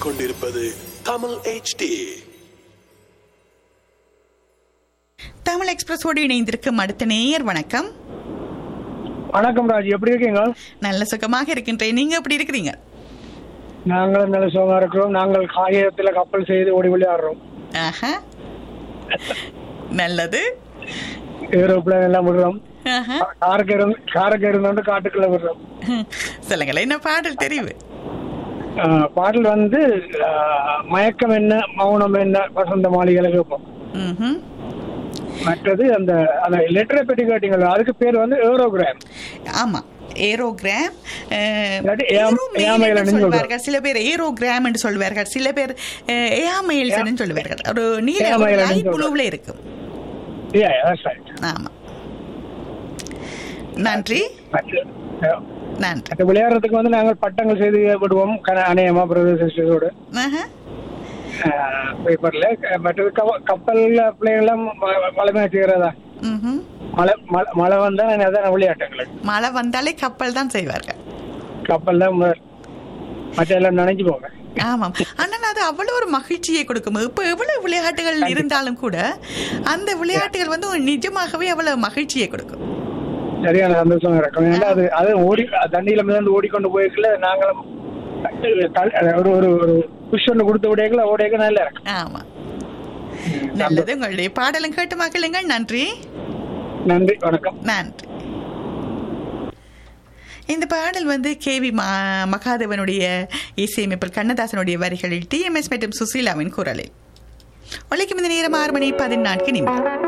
கேட்டுக்கொண்டிருப்பது தமிழ் HD தமிழ் எக்ஸ்பிரஸோடு இணைந்திருக்கும் அடுத்த நேயர் வணக்கம் வணக்கம் ராஜ் எப்படி இருக்கீங்க நல்ல சுகமாக இருக்கின்றேன் நீங்க எப்படி இருக்கிறீங்க நாங்களும் நல்ல சுகமா இருக்கிறோம் நாங்கள் காகிதத்துல கப்பல் செய்து ஓடி விளையாடுறோம் ஆஹா நல்லது ஏரோப்ளேன் எல்லாம் விடுறோம் ஆஹா. காருக்கு இருந்து காருக்கு இருந்தோண்டு காட்டுக்குள்ள விடுறோம் சொல்லுங்களேன் என்ன பாடல் தெரிவு ஆஹ், பாடல் வந்து ஆஹ், மயக்கம் என்ன மௌனம் என்ன வசந்த மாளிகளை கேட்போம் ம்ஹும். மற்றது அந்த அந்த லெட்டரை பற்றி கேட்டீங்களா அதுக்கு பேர் வந்து ஏரோகிராம் ஆமா ஏரோகிராம் அஹ், இல்லாட்டி ஏம்- ஏரோமெயில் ஏமைல் என்று என்று சொல்வார்கள் சில பேர் ஏரோகிராம் என்று சொல்வார்கள் சில பேர் ஏஆமெயில்ஸ் என்று சொல்வார்கள் ஒரு நீல ஏமைல் என்று லைட் சொல்வார்கள். ப்ளூவில் இருக்கும் Yeah, that's right. ஆமா நன்றி மற்ற ஆஹ், நன்றி மற்ற விளையாடுறதுக்கு வந்து நாங்கள் பட்டங்கள் செய்து விடுவோம் கன- அநேகமா பிரதர் சிஸ்டர்ஸோடு ஆஹா. பேப்பர்ல மற்றது கவ- கப்பல்ல பிள்ளைங்களாம் வளமையா செய்யறதா ம்ஹும். மழை மழை மழை வந்தா நான் அதான் விளையாட்டுங்களுக்கு மழை வந்தாலே கப்பல் தான் செய்வார்கள் கப்பல் தான் முதல். மற்ற எல்லாம் நினைஞ்சு போங்க ஆமாம் ஆனால் அது அவ்வளவு ஒரு மகிழ்ச்சியை கொடுக்கும் இப்போ எவ்வளவு விளையாட்டுகள் இருந்தாலும் கூட அந்த விளையாட்டுகள் வந்து நிஜமாகவே அவ்வளவு மகிழ்ச்சியை கொடுக்கும் சரியான சந்தோஷம் இருக்கும் ஏன்னா அது அது ஓடி தண்ணியில மிதந்து ஓடிக்கொண்டு போயிருக்கல நாங்களும் தல்- ஒரு ஒரு ஒரு புஷ் ஒன்று கொடுத்து விடையக்கல ஓடையக்க நல்லா இருக்கும் ஆமா நல்லது உங்களுடைய பாடலும் கேட்டு மகிழுங்கள் நன்றி நன்றி வணக்கம் நன்றி இந்த பாடல் வந்து கேவி மா மகாதேவனுடைய இசையமைப்பில் கண்ணதாசனுடைய வரிகளில் டிஎம்எஸ் மற்றும் சுசீலாவின் குரலில் ஒலிக்கும் இந்த நேரம் ஆறு மணி பதினான்கு நிமிடம்